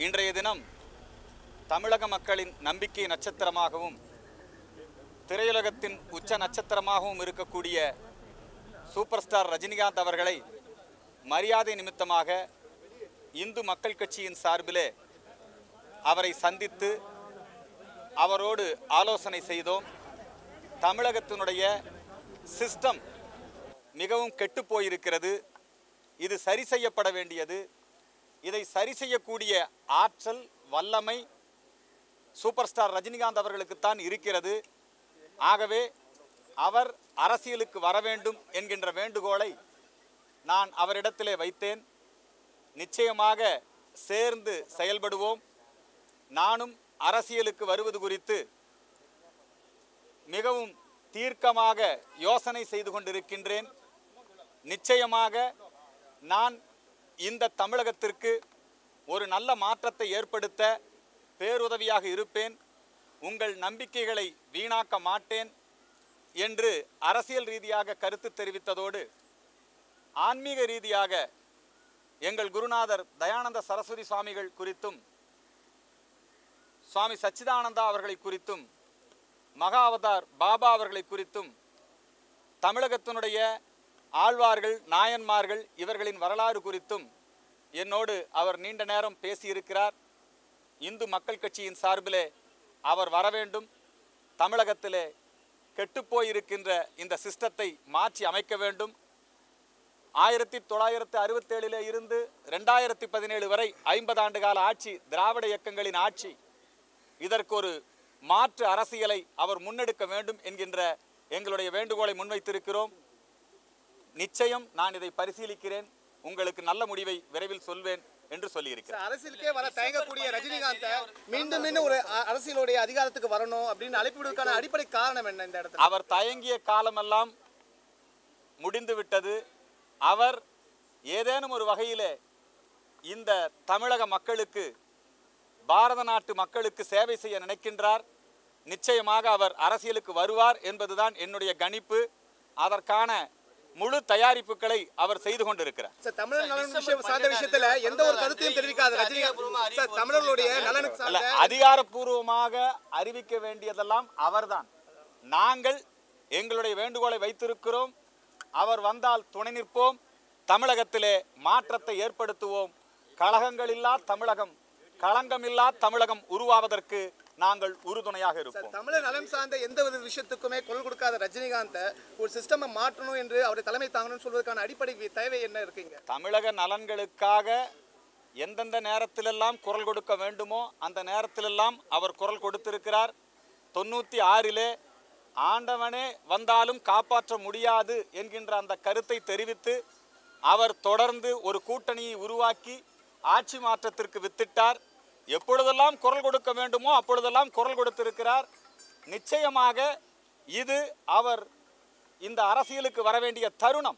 இன்றைய தினம் தமிழக மக்களின் நம்பிக்கை நட்சத்திரமாகவும் திரையுலகத்தின் உச்ச நட்சத்திரமாகவும் இருக்கக்கூடிய சூப்பர் ஸ்டார் ரஜினிகாந்த் அவர்களை மரியாதை நிமித்தமாக இந்து மக்கள் கட்சியின் சார்பிலே அவரை சந்தித்து அவரோடு ஆலோசனை செய்தோம் தமிழகத்தினுடைய சிஸ்டம் மிகவும் கெட்டு போயிருக்கிறது இது சரி செய்யப்பட வேண்டியது இதை சரி செய்யக்கூடிய ஆற்றல் வல்லமை சூப்பர் ஸ்டார் ரஜினிகாந்த் அவர்களுக்குத்தான் இருக்கிறது ஆகவே அவர் அரசியலுக்கு வர வேண்டும் என்கின்ற வேண்டுகோளை நான் அவரிடத்திலே வைத்தேன் நிச்சயமாக சேர்ந்து செயல்படுவோம் நானும் அரசியலுக்கு வருவது குறித்து மிகவும் தீர்க்கமாக யோசனை செய்து கொண்டிருக்கின்றேன் நிச்சயமாக நான் இந்த தமிழகத்திற்கு ஒரு நல்ல மாற்றத்தை ஏற்படுத்த பேருதவியாக இருப்பேன் உங்கள் நம்பிக்கைகளை வீணாக்க மாட்டேன் என்று அரசியல் ரீதியாக கருத்து தெரிவித்ததோடு ஆன்மீக ரீதியாக எங்கள் குருநாதர் தயானந்த சரஸ்வதி சுவாமிகள் குறித்தும் சுவாமி சச்சிதானந்தா அவர்களை குறித்தும் மகா அவதார் பாபா அவர்களை குறித்தும் தமிழகத்தினுடைய ஆழ்வார்கள் நாயன்மார்கள் இவர்களின் வரலாறு குறித்தும் என்னோடு அவர் நீண்ட நேரம் பேசியிருக்கிறார் இந்து மக்கள் கட்சியின் சார்பிலே அவர் வர வேண்டும் தமிழகத்திலே கெட்டுப்போயிருக்கின்ற இந்த சிஸ்டத்தை மாற்றி அமைக்க வேண்டும் ஆயிரத்தி தொள்ளாயிரத்தி அறுபத்தேழிலே இருந்து ரெண்டாயிரத்தி பதினேழு வரை ஐம்பது ஆண்டு கால ஆட்சி திராவிட இயக்கங்களின் ஆட்சி இதற்கு ஒரு மாற்று அரசியலை அவர் முன்னெடுக்க வேண்டும் என்கின்ற எங்களுடைய வேண்டுகோளை முன்வைத்திருக்கிறோம் நிச்சயம் நான் இதை பரிசீலிக்கிறேன் உங்களுக்கு நல்ல முடிவை விரைவில் சொல்வேன் என்று சொல்லியிருக்கிறேன் அரசியலுக்கே வர தயங்கக்கூடிய ரஜினிகாந்த் மீண்டும் மீண்டும் ஒரு அ- அரசியலுடைய அதிகாரத்துக்கு வரணும் அப்படின்னு அழைப்பிடுவதற்கான அடிப்படை காரணம் என்ன இந்த இடத்துல அவர் தயங்கிய காலமெல்லாம் முடிந்து விட்டது அவர் ஏதேனும் ஒரு வகையிலே இந்த தமிழக மக்களுக்கு பாரத நாட்டு மக்களுக்கு சேவை செய்ய நினைக்கின்றார் நிச்சயமாக அவர் அரசியலுக்கு வருவார் என்பதுதான் என்னுடைய கணிப்பு அதற்கான முழு தயாரிப்புகளை அவர் செய்து கொண்டிருக்கிறார் சார் தமிழர் நலன் விஷயம் சார்ந்த விஷயத்துல எந்த ஒரு கருத்தையும் தெரிவிக்காத ரஜினிகாந்த் சார் தமிழர்களுடைய நலனுக்கு அல்ல சார்ந்த அதிகாரப்பூர்வமாக அறிவிக்க வேண்டியதெல்லாம் அவர்தான் நாங்கள் எங்களுடைய வேண்டுகோளை வைத்திருக்கிறோம் அவர் வந்தால் துணை நிற்போம் தமிழகத்திலே மாற்றத்தை ஏற்படுத்துவோம் கழகங்களில்லா தமிழகம் களங்கமில்லா தமிழகம் உருவாவதற்கு நாங்கள் உறுதுணையாக இருப்போம் தமிழர் நலன் சார்ந்த எந்த ஒரு விஷயத்துக்குமே குரல் கொடுக்காத ரஜினிகாந்த் ஒரு சிஸ்டமை மாற்றணும் என்று அவரை தலைமை தாங்கணும்னு சொல்வதற்கான அடிப்படை வி- தேவை என்ன இருக்குங்க தமிழக நலன்களுக்காக எந்தெந்த நேரத்திலெல்லாம் குரல் கொடுக்க வேண்டுமோ அந்த நேரத்திலெல்லாம் அவர் குரல் கொடுத்திருக்கிறார் தொண்ணூற்றி ஆறிலே ஆண்டவனே வந்தாலும் காப்பாற்ற முடியாது என்கின்ற அந்த கருத்தை தெரிவித்து அவர் தொடர்ந்து ஒரு கூட்டணியை உருவாக்கி ஆட்சி மாற்றத்திற்கு வித்திட்டார் எப்பொழுதெல்லாம் குரல் கொடுக்க வேண்டுமோ அப்பொழுதெல்லாம் குரல் கொடுத்திருக்கிறார் நிச்சயமாக இது அவர் இந்த அரசியலுக்கு வர வேண்டிய தருணம்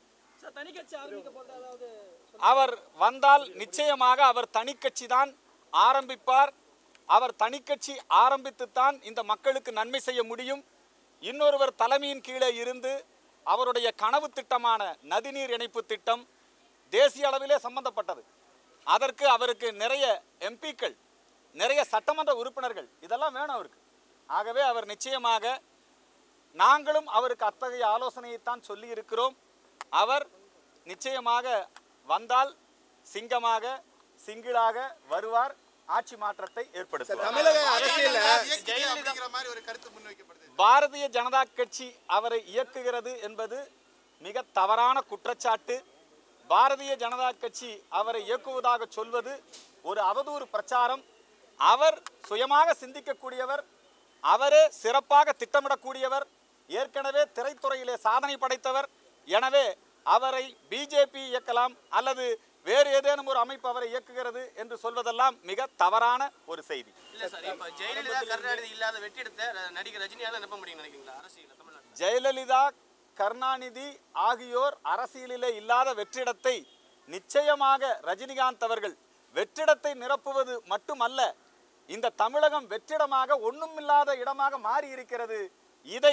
அவர் வந்தால் நிச்சயமாக அவர் தனிக்கட்சி தான் ஆரம்பிப்பார் அவர் தனிக்கட்சி ஆரம்பித்துத்தான் இந்த மக்களுக்கு நன்மை செய்ய முடியும் இன்னொருவர் தலைமையின் கீழே இருந்து அவருடைய கனவு திட்டமான நதிநீர் இணைப்பு திட்டம் தேசிய அளவிலே சம்பந்தப்பட்டது அதற்கு அவருக்கு நிறைய எம்பிக்கள் நிறைய சட்டமன்ற உறுப்பினர்கள் இதெல்லாம் வேணும் அவருக்கு ஆகவே அவர் நிச்சயமாக நாங்களும் அவருக்கு அத்தகைய ஆலோசனையைத்தான் சொல்லி இருக்கிறோம் அவர் நிச்சயமாக வந்தால் சிங்கமாக சிங்கிளாக வருவார் ஆட்சி மாற்றத்தை ஏற்படுத்துவார் தமிழக அரசியல்ல அப்படிங்கிற மாதிரி ஒரு கருத்து முன்வைக்கப்படுது பாரதிய ஜனதா கட்சி அவரை இயக்குகிறது என்பது மிக தவறான குற்றச்சாட்டு பாரதிய ஜனதா கட்சி அவரை இயக்குவதாக சொல்வது ஒரு அவதூறு பிரச்சாரம் அவர் சுயமாக சிந்திக்கக்கூடியவர் அவரே சிறப்பாக திட்டமிடக்கூடியவர் ஏற்கனவே திரைத்துறையிலே சாதனை படைத்தவர் எனவே அவரை பிஜேபி இயக்கலாம் அல்லது வேறு ஏதேனும் ஒரு அமைப்பு அவரை இயக்குகிறது என்று சொல்வதெல்லாம் மிக தவறான ஒரு செய்தி இல்ல சார் இப்ப ஜெயலலிதா கருணாநிதி இல்லாத வெற்றிடத்தை நடிகர் ரஜினியால நிரப்ப முடியும் நினைக்கிறீங்களா அரசியல் தமிழ்நாட்டில் ஜெயலலிதா கருணாநிதி ஆகியோர் அரசியலிலே இல்லாத வெற்றிடத்தை நிச்சயமாக ரஜினிகாந்த் அவர்கள் வெற்றிடத்தை நிரப்புவது மட்டுமல்ல இந்த தமிழகம் வெற்றிடமாக ஒண்ணுமில்லாத இடமாக மாறி இருக்கிறது இதை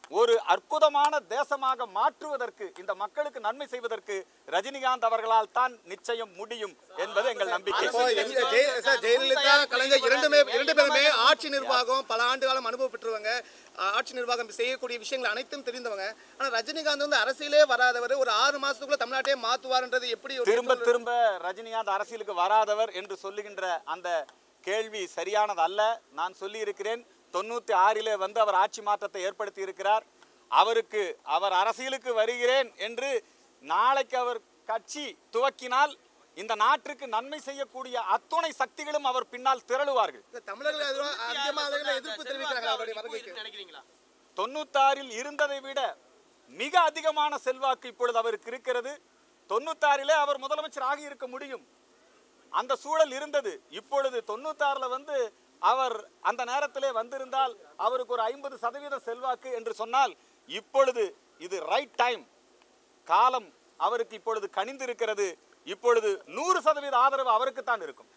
ஒரு அற்புதமான தேசமாக மாற்றுவதற்கு இந்த மக்களுக்கு நன்மை செய்வதற்கு ரஜினிகாந்த் அவர்களால் தான் நிச்சயம் முடியும் என்பது எங்கள் நம்பிக்கை இப்போ எங்க ஜெய- சார், ஜெயலலிதா கலைஞர் இரண்டுமே இரண்டு பேருமே ஆட்சி நிர்வாகம் பல ஆண்டு காலம் அனுபவம் பெற்றவங்க ஆ- ஆட்சி நிர்வாகம் செய்யக்கூடிய விஷயங்கள் அனைத்தும் தெரிந்தவங்க ஆனா ரஜினிகாந்த் வந்து அரசியலே வராதவர் ஒரு ஆறு மாசத்துக்குள்ள தமிழ்நாட்டையே மாத்துவார்ன்றது எப்படி ஒரு திரும்ப திரும்ப ரஜினிகாந்த் அரசியலுக்கு வராதவர் என்று சொல்லுகின்ற அந்த கேள்வி சரியானது அல்ல நான் சொல்லி இருக்கிறேன் தொண்ணூத்தி ஆறிலே வந்து அவர் ஆட்சி மாற்றத்தை ஏற்படுத்தி இருக்கிறார் அவருக்கு அவர் அரசியலுக்கு வருகிறேன் என்று நாளைக்கு அவர் கட்சி துவக்கினால் இந்த நாட்டிற்கு நன்மை செய்யக்கூடிய அத்துணை சக்திகளும் அவர் பின்னால் திரளுவார்கள் இந்த தமிழர்கள் எதுவும் அதிகமாக அதுல எதிர்ப்பு தெரிவிக்கிறாங்க அவருடைய வருகைக்கு நினைக்கிறீங்களா தொண்ணூத்தாறில் இருந்ததை விட மிக அதிகமான செல்வாக்கு இப்பொழுது அவருக்கு இருக்கிறது தொண்ணூத்தாறிலே அவர் முதலமைச்சர் ஆகி இருக்க முடியும் அந்த சூழல் இருந்தது இப்பொழுது தொண்ணூத்தாறுல வந்து அவர் அந்த நேரத்திலே வந்திருந்தால் அவருக்கு ஒரு ஐம்பது சதவீத செல்வாக்கு என்று சொன்னால் இப்பொழுது இது ரைட் டைம் காலம் அவருக்கு இப்பொழுது கனிந்திருக்கிறது இப்பொழுது நூறு சதவீத ஆதரவு அவருக்கு தான் இருக்கும்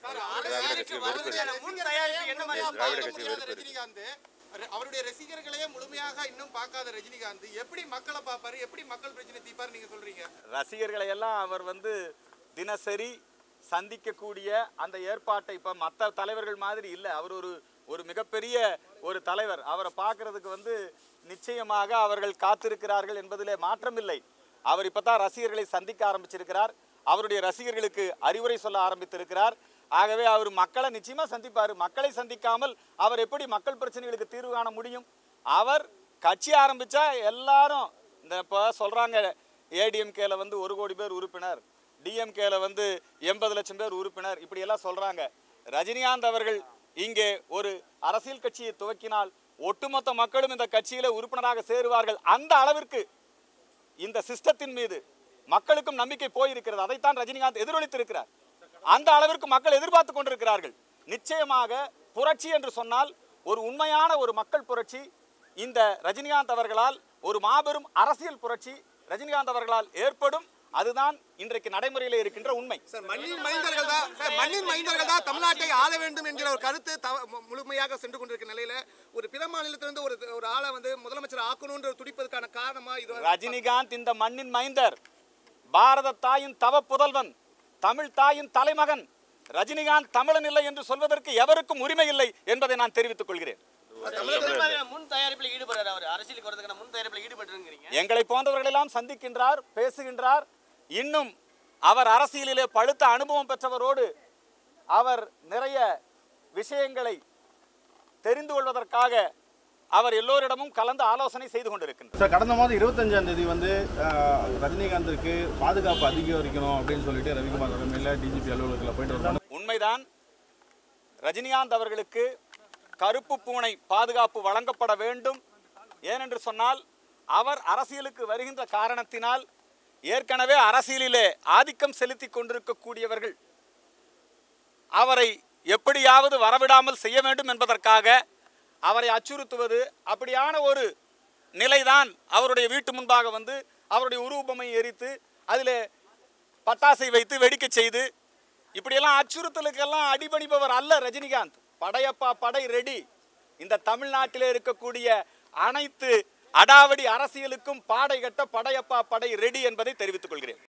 முன் தயாரிப்பு என்ன மாதிரி பார்க்க முடியாத ரஜினிகாந்த் ர- அவருடைய ரசிகர்களையே முழுமையாக இன்னும் பார்க்காத ரஜினிகாந்த் எப்படி மக்களை பார்ப்பாரு எப்படி மக்கள் பிரச்சனை தீர்ப்பாரு நீங்க சொல்றீங்க ரசிகர்களை எல்லாம் அவர் வந்து தினசரி சந்திக்கக்கூடிய அந்த ஏற்பாட்டை இப்போ மற்ற தலைவர்கள் மாதிரி இல்லை அவர் ஒரு ஒரு மிகப்பெரிய ஒரு தலைவர் அவரை பார்க்கறதுக்கு வந்து நிச்சயமாக அவர்கள் காத்திருக்கிறார்கள் என்பதிலே மாற்றமில்லை அவர் இப்போ தான் ரசிகர்களை சந்திக்க ஆரம்பிச்சிருக்கிறார் அவருடைய ரசிகர்களுக்கு அறிவுரை சொல்ல ஆரம்பித்திருக்கிறார் ஆகவே அவர் மக்களை நிச்சயமா சந்திப்பார் மக்களை சந்திக்காமல் அவர் எப்படி மக்கள் பிரச்சனைகளுக்கு தீர்வு காண முடியும் அவர் கட்சி ஆரம்பிச்சா எல்லாரும் இந்த இப்போ சொல்றாங்க ஏடிஎம்கேல வந்து ஒரு கோடி பேர் உறுப்பினர் டிஎம்கேல வந்து எண்பது லட்சம் பேர் உறுப்பினர் இப்படி எல்லாம் சொல்றாங்க ரஜினிகாந்த் அவர்கள் இங்கே ஒரு அரசியல் கட்சியை துவக்கினால் ஒட்டுமொத்த மக்களும் இந்த கட்சியில உறுப்பினராக சேருவார்கள் அந்த அளவிற்கு இந்த சிஸ்டத்தின் மீது மக்களுக்கும் நம்பிக்கை போயிருக்கிறது அதைத்தான் ரஜினிகாந்த் எதிரொலித்திருக்கிறார் அந்த அளவிற்கு மக்கள் எதிர்பார்த்து கொண்டிருக்கிறார்கள் நிச்சயமாக புரட்சி என்று சொன்னால் ஒரு உண்மையான ஒரு மக்கள் புரட்சி இந்த ரஜினிகாந்த் அவர்களால் ஒரு மாபெரும் அரசியல் புரட்சி ரஜினிகாந்த் அவர்களால் ஏற்படும் அதுதான் இன்றைக்கு நடைமுறையில் இருக்கின்ற உண்மை சார் மண்ணின் மைந்தர்கள் தான் சார் மண்ணின் மைந்தர்கள் தான் தமிழ்நாட்டை ஆள வேண்டும் என்கிற ஒரு கருத்து தவ- மு- முழுமையாக சென்று கொண்டிருக்கிற நிலையில ஒரு பிற மாநிலத்திலிருந்து ஒரு ஒரு ஆளை வந்து முதலமைச்சர் ஆக்கணும்ன்ற துடிப்பதற்கான காரணமா இது வந்து- ரஜினிகாந்த் இந்த மண்ணின் மைந்தர் பாரத தாயின் தவ புதல்வன் தமிழ் தாயின் தலைமகன் ரஜினிகாந்த் தமிழன் இல்லை என்று சொல்வதற்கு எவருக்கும் உரிமை இல்லை என்பதை நான் தெரிவித்துக் கொள்கிறேன் என்ன மாதிரியான முன் தயாரிப்புல ஈடுபடுறாரு அவர் அரசியலுக்கு வரதுக்கான முன் தயாரிப்புல ஈடுபட்டுருங்கிறீங்க எங்களை போன்றவர்களெல்லாம் சந்திக்கின்றார் பேசுகின்றார் இன்னும் அவர் அரசியலிலே பழுத்த அனுபவம் பெற்றவரோடு அவர் நிறைய விஷயங்களை தெரிந்து கொள்வதற்காக அவர் எல்லோரிடமும் கலந்து ஆலோசனை செய்து கொண்டிருக்கின்றார் சார் கடந்த மாதம் இருபத்தஞ்சாம் தேதி வந்து அஹ், ரஜினிகாந்திற்கு பாதுகாப்பு அதிகரிக்கணும் அப்படின்னு சொல்லிட்டு ரவிக்குமார் தலைமையில் டிஜிபி அலுவலகத்தில் போயிட்டு வந்தாங்க உண்மைதான் ரஜினிகாந்த் அவர்களுக்கு கருப்பு பூனை பாதுகாப்பு வழங்கப்பட வேண்டும் ஏனென்று சொன்னால் அவர் அரசியலுக்கு வருகின்ற காரணத்தினால் ஏற்கனவே அரசியலிலே ஆதிக்கம் செலுத்தி கொண்டிருக்கக்கூடியவர்கள் அவரை எப்படியாவது வரவிடாமல் செய்ய வேண்டும் என்பதற்காக அவரை அச்சுறுத்துவது அப்படியான ஒரு நிலைதான் அவருடைய வீட்டு முன்பாக வந்து அவருடைய உருவபொம்மை எரித்து அதிலே பட்டாசை வைத்து வெடிக்க செய்து இப்படியெல்லாம் அச்சுறுத்தலுக்கெல்லாம் அடிபணிபவர் அல்ல ரஜினிகாந்த் படையப்பா படை ரெடி இந்த தமிழ்நாட்டிலே இருக்கக்கூடிய அனைத்து அடாவடி அரசியலுக்கும் பாடை கட்ட படையப்பா படை ரெடி என்பதை தெரிவித்துக் கொள்கிறேன்